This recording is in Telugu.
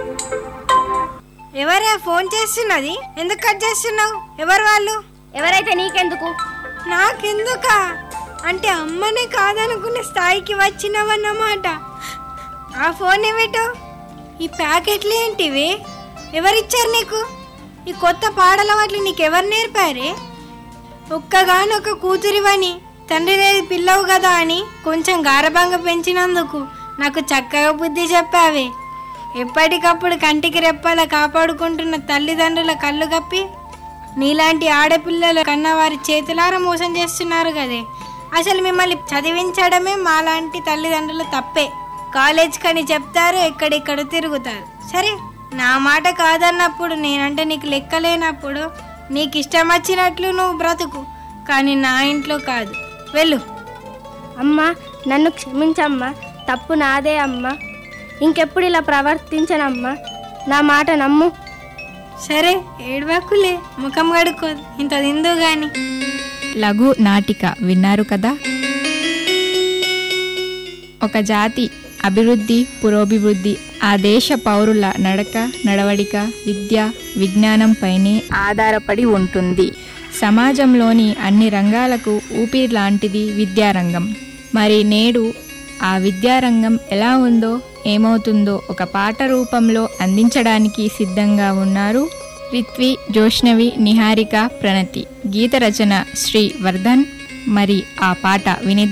ఎవరే ఫోన్ చేస్తున్నది ఎందుకు కట్ చేస్తున్నావు ఎవరు వాళ్ళు ఎవరైతే నీకెందుకు నాకెందుకా అంటే అమ్మనే కాదనుకునే స్థాయికి వచ్చినవన్నమాట ఆ ఫోన్ ఏమిటో ఈ ప్యాకెట్లు ఏంటివి ఎవరిచ్చారు నీకు ఈ కొత్త పాడల వాటిని నీకు ఎవరు నేర్పారే ఒక్కగానొక్క కూతురివని తండ్రి లేని పిల్లవు కదా అని కొంచెం గారభంగా పెంచినందుకు నాకు చక్కగా బుద్ధి చెప్పావే ఎప్పటికప్పుడు కంటికి రెప్పలా కాపాడుకుంటున్న తల్లిదండ్రుల కళ్ళు కప్పి నీలాంటి ఆడపిల్లల కన్నా వారి చేతులారా మోసం చేస్తున్నారు కదే అసలు మిమ్మల్ని చదివించడమే మాలాంటి తల్లిదండ్రులు తప్పే కాలేజ్ కని చెప్తారు ఎక్కడెక్కడ తిరుగుతారు సరే నా మాట కాదన్నప్పుడు నేనంటే నీకు లెక్కలేనప్పుడు నీకు ఇష్టం వచ్చినట్లు నువ్వు బ్రతుకు కానీ నా ఇంట్లో కాదు వెళ్ళు అమ్మా నన్ను క్షమించమ్మా తప్పు నాదే అమ్మా ఇంకెప్పుడు ఇలా ప్రవర్తించనమ్మా నా మాట నమ్ము సరే ఏడవకులే ముఖం కడుక్కో ఇంత తిందు గాని లఘు నాటిక విన్నారు కదా ఒక జాతి అభివృద్ధి పురోభివృద్ధి ఆ దేశ పౌరుల నడక నడవడిక విద్య విజ్ఞానంపైనే ఆధారపడి ఉంటుంది సమాజంలోని అన్ని రంగాలకు ఊపిరి లాంటిది విద్యారంగం మరి నేడు ఆ విద్యారంగం ఎలా ఉందో ఏమవుతుందో ఒక పాట రూపంలో అందించడానికి సిద్ధంగా ఉన్నారు రిత్వి జోష్నవి నిహారిక ప్రణతి గీత రచన శ్రీ వర్ధన్ మరి ఆ పాట విని